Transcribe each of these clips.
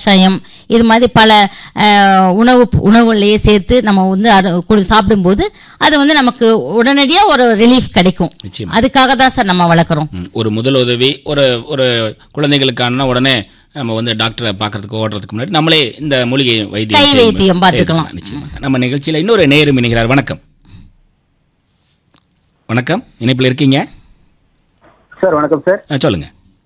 கஷாயம் இது மாதிரி பல அஹ், உணவு உணவுகளையே சேர்த்து நம்ம வந்து அரு- குடி- சாப்பிடும்போது அது வந்து நமக்கு உடனடியா ஒரு ரிலீஃப் கிடைக்கும் நிச்சயமா. அதுக்காக தான் சார் நம்ம வளர்க்குறோம் ம், ஒரு முதல் உதவி ஒரு ஒரு குழந்தைகளுக்கான உடனே நம்ம வந்து டாக்டரை பார்க்கறதுக்கு ஓடுறதுக்கு முன்னாடி நம்மளே இந்த மூலிகை வைத்தியம் கை செய்யும் வைத்தியம் பார்த்துக்கலாம். செய்துக்கலாம், நிச்சயமாக நம்ம நிகழ்ச்சியில் இன்னொரு நேரம் இணைகிறார் வணக்கம் வணக்கம் இணைப்பில் இருக்கீங்க சார் வணக்கம் சார் ஆ, சொல்லுங்க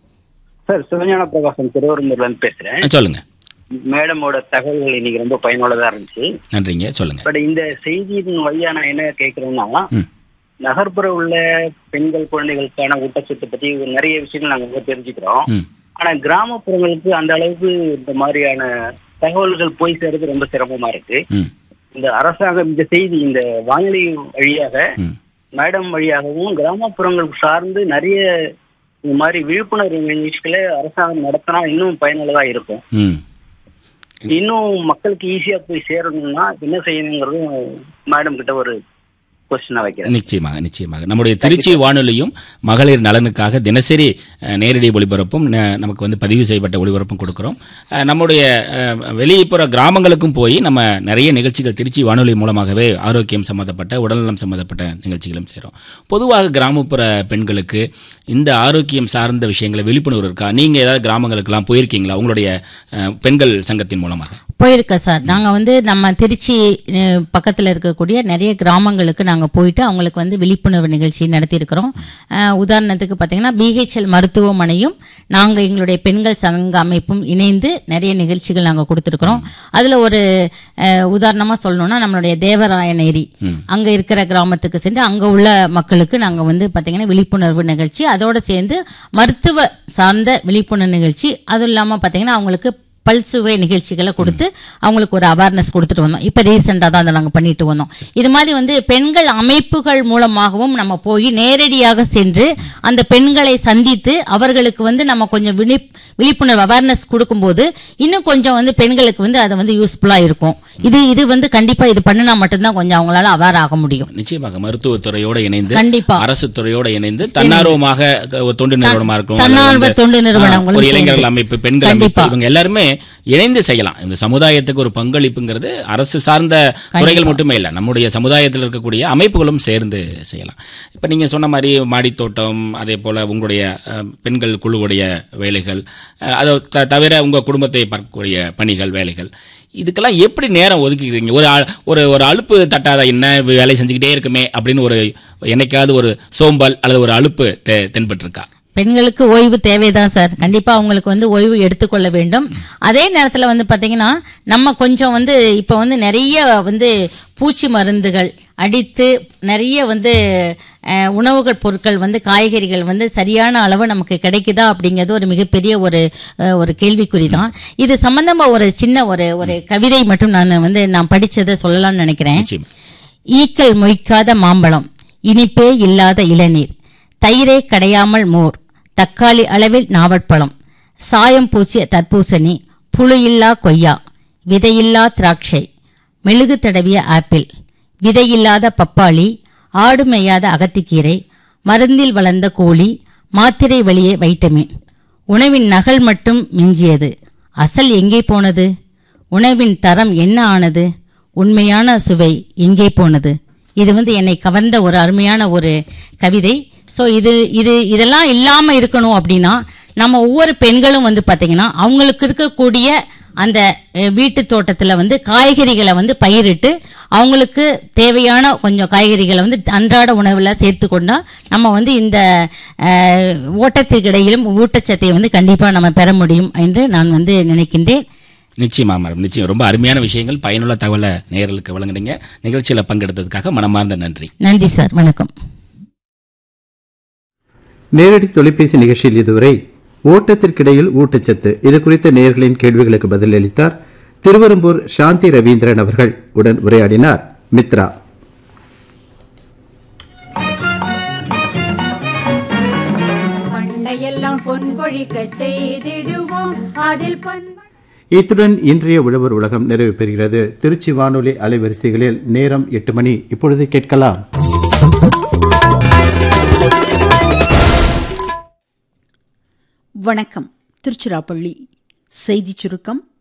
சார் சிவஞான பிரகாசம் திருவரம்பூர்ல இருந்து பேசுறேன் ஆ, சொல்லுங்க மேடமோட தகவல்கள் இன்னைக்கு ரொம்ப பயனுள்ளதா இருந்துச்சு நன்றிங்க சொல்லுங்க பட் இந்த செய்தியின் வழியா நான் என்ன கேட்கறேன்னா ம் நகர்ப்புற உள்ள பெண்கள் குழந்தைகளுக்கான ஊட்டச்சத்து பத்தி நிறைய விஷயங்கள் நாங்க வந்து தெரிஞ்சுக்கிறோம் ம் ஆனா கிராமப்புறங்களுக்கு அந்த அளவுக்கு இந்த மாதிரியான தகவல்கள் போய் சேர்றது ரொம்ப சிரமமா இருக்கு ம் இந்த அரசாங்கம் இந்த செய்தி இந்த வானொலி வழியாக ம் மேடம் வழியாகவும் கிராமப்புறங்கள் சார்ந்து நிறைய இந்த மாதிரி விழிப்புணர்வு நிகழ்ச்சிகளை அரசாங்கம் நடத்தினா இன்னும் பயனுள்ளதா இருக்கும் ம் இன்னும் மக்களுக்கு ஈஸியா போய் சேரணும்னா என்ன செய்யணுங்கிறதும் மேடம் கிட்ட ஒரு கொஸ்டினா வைக்கிறேன் நிச்சயமாக நிச்சயமாக நம்முடைய திருச்சி வானொலியும் மகளிர் நலனுக்காக தினசரி அஹ், நேரடி ஒளிபரப்பும் ந- நமக்கு வந்து பதிவு செய்யப்பட்ட ஒளிபரப்பும் கொடுக்கிறோம் அஹ், நம்முடைய அஹ், வெளிப்புற கிராமங்களுக்கும் போய் நம்ம நிறைய நிகழ்ச்சிகள் திருச்சி வானொலி மூலமாகவே ஆரோக்கியம் சம்மந்தப்பட்ட உடல்நலம் சம்மந்தப்பட்ட நிகழ்ச்சிகளும் செய்கிறோம் பொதுவாக கிராமப்புற பெண்களுக்கு இந்த ஆரோக்கியம் சார்ந்த விஷயங்களை விழிப்புணர்வு இருக்கா நீங்க ஏதாவது கிராமங்களுக்கெல்லாம் போயிருக்கீங்களா உங்களுடைய அஹ், பெண்கள் சங்கத்தின் மூலமாக போயிருக்க சார் நாங்க வந்து நம்ம திருச்சி அஹ், பக்கத்துல இருக்கக்கூடிய நிறைய கிராமங்களுக்கு நாங்க போயிட்டு அவங்களுக்கு வந்து விழிப்புணர்வு நிகழ்ச்சி நடத்தியிருக்கிறோம் அஹ், உதாரணத்துக்கு பார்த்தீங்கன்னா பிஹெச்எல் மருத்துவமனையும் நாங்க எங்களுடைய பெண்கள் சங்க அமைப்பும் இணைந்து நிறைய நிகழ்ச்சிகள் நாங்க கொடுத்துருக்குறோம் அதுல ஒரு அஹ், உதாரணமா சொல்லணும்னா நம்மளுடைய தேவராயநேரி அங்க இருக்கிற கிராமத்துக்கு சென்று அங்க உள்ள மக்களுக்கு நாங்க வந்து பாத்தீங்கன்னா விழிப்புணர்வு நிகழ்ச்சி அதோட சேர்ந்து மருத்துவ சார்ந்த விழிப்புணர்வு நிகழ்ச்சி அதுவும் இல்லாம பாத்தீங்கன்னா அவங்களுக்கு பல்சுவை நிகழ்ச்சிகளை கொடுத்து அவங்களுக்கு ஒரு அவேர்னஸ் கொடுத்துட்டு வந்தோம் இப்போ ரீசெண்டாக தான் அதை நாங்கள் பண்ணிட்டு வந்தோம் இது மாதிரி வந்து பெண்கள் அமைப்புகள் மூலமாகவும் நம்ம போய் நேரடியாக சென்று அந்த பெண்களை சந்தித்து அவர்களுக்கு வந்து நம்ம கொஞ்சம் விழி விழிப்புணர்வு அவேர்னஸ் கொடுக்கும்போது இன்னும் கொஞ்சம் வந்து பெண்களுக்கு வந்து அது வந்து யூஸ்ஃபுல்லாக இருக்கும் இது இது வந்து கண்டிப்பாக இது பண்ணினா மட்டும்தான் கொஞ்சம் அவங்களால அவேர் ஆக முடியும் நிச்சயமாக மருத்துவத்துறையோட இணைந்து கண்டிப்பா. அரசு துறையோட இணைந்து தன்னார்வமாக ஒரு தொண்டு நிறுவனமா இருக்கும் அல்லது தன்னார்வ வந்து, தொண்டு நிறுவனங்களும் ஆ, ஒரு இளைஞர்கள் சேர்ந்து. அமைப்பு பெண்கள் அமைப்பு கண்டிப்பா. இவங்க எல்லாருமே இணைந்து செய்யலாம் இந்த சமுதாயத்துக்கு ஒரு பங்களிப்புங்கிறது அரசு சார்ந்த துறைகள் மட்டுமே இல்லை நம்முடைய சமுதாயத்தில் இருக்கக்கூடிய அமைப்புகளும் சேர்ந்து செய்யலாம் இப்ப நீங்க சொன்ன மாதிரி மாடித்தோட்டம் அதே போல உங்களுடைய அஹ், பெண்கள் குழுவுடைய வேலைகள் அஹ், அதை த- தவிர உங்க குடும்பத்தை பார்க்கக்கூடிய பணிகள் வேலைகள் இதுக்கெல்லாம் எப்படி நேரம் ஒதுக்கிக்கிறீங்க ஒரு ஆ- ஒரு ஒரு அலுப்பு தட்டாத என்ன வேலை செஞ்சுக்கிட்டே இருக்குமே அப்படின்னு ஒரு என்னைக்காவது ஒரு சோம்பல் அல்லது ஒரு அலுப்பு தெ- தென்பட்டிருக்கா பெண்களுக்கு ஓய்வு தேவைதான் சார் கண்டிப்பா அவங்களுக்கு வந்து ஓய்வு எடுத்துக்கொள்ள வேண்டும் அதே நேரத்துல வந்து பாத்தீங்கன்னா நம்ம கொஞ்சம் வந்து இப்ப வந்து நிறைய வந்து பூச்சி மருந்துகள் அடித்து நிறைய வந்து அஹ், உணவுகள் பொருட்கள் வந்து காய்கறிகள் வந்து சரியான அளவு நமக்கு கிடைக்குதா அப்படிங்கிறது ஒரு மிகப்பெரிய ஒரு அஹ், ஒரு கேள்விக்குறி தான் இது சம்பந்தமா ஒரு சின்ன ஒரு ஒரு கவிதை மட்டும் நான் வந்து நான் படிச்சதை சொல்லலாம்னு நினைக்கிறேன் நிச்சயம் ஈக்கள் மொய்க்காத மாம்பழம் இனிப்பே இல்லாத இளநீர் தயிரே கடையாமல் மோர் தக்காளி அளவில் நாவற்பழம் சாயம் பூசிய தர்பூசணி புழு இல்லா கொய்யா விதையில்லா திராட்சை மெழுகு தடவிய ஆப்பிள் விதையில்லாத பப்பாளி ஆடு மேயாத அகத்திக்கீரை மருந்தில் வளர்ந்த கோழி மாத்திரை வழியே வைட்டமின் உணவின் நகல் மட்டும் மிஞ்சியது அசல் எங்கே போனது உணவின் தரம் என்ன ஆனது உண்மையான சுவை எங்கே போனது இது வந்து என்னை கவர்ந்த ஒரு அருமையான ஒரு கவிதை ஸோ இது இது இதெல்லாம் இல்லாமல் இருக்கணும் அப்படின்னா நம்ம ஒவ்வொரு பெண்களும் வந்து பார்த்தீங்கன்னா அவங்களுக்கு இருக்கக்கூடிய அந்த அஹ், வீட்டு தோட்டத்தில் வந்து காய்கறிகளை வந்து பயிரிட்டு அவங்களுக்கு தேவையான கொஞ்சம் காய்கறிகளை வந்து அன்றாட உணவில் சேர்த்து கொண்டா நம்ம வந்து இந்த அஹ், ஓட்டத்துக்கு இடையிலும் ஊட்டச்சத்தை வந்து கண்டிப்பாக நம்ம பெற முடியும் என்று நான் வந்து நினைக்கின்றேன் நிச்சயமா மேடம் நிச்சயம் ரொம்ப அருமையான விஷயங்கள் பயனுள்ள தகவலை நேயர்களுக்கு வழங்குறீங்க நிகழ்ச்சியில பங்கெடுத்ததுக்காக மனமார்ந்த நன்றி நன்றி சார் வணக்கம் நேரடி தொலைபேசி நிகழ்ச்சியில் இதுவரை ஓட்டத்திற்கிடையில் ஊட்டச்சத்து இது குறித்த நேயர்களின் கேள்விகளுக்கு பதிலளித்தார் திருவெரும்பூர் சாந்தி ரவீந்திரன் அவர்கள் உடன் உரையாடினார் மித்ரா பண்டையெல்லாம் பொன் பொழிக்க செய்திடுவோம் அதில் பண் இத்துடன் இன்றைய உழவர் உலகம் நிறைவு பெறுகிறது திருச்சி வானொலி அலைவரிசைகளில் நேரம் எட்டு மணி இப்பொழுது கேட்கலாம் வணக்கம் திருச்சிராப்பள்ளி செய்திச் சுருக்கம்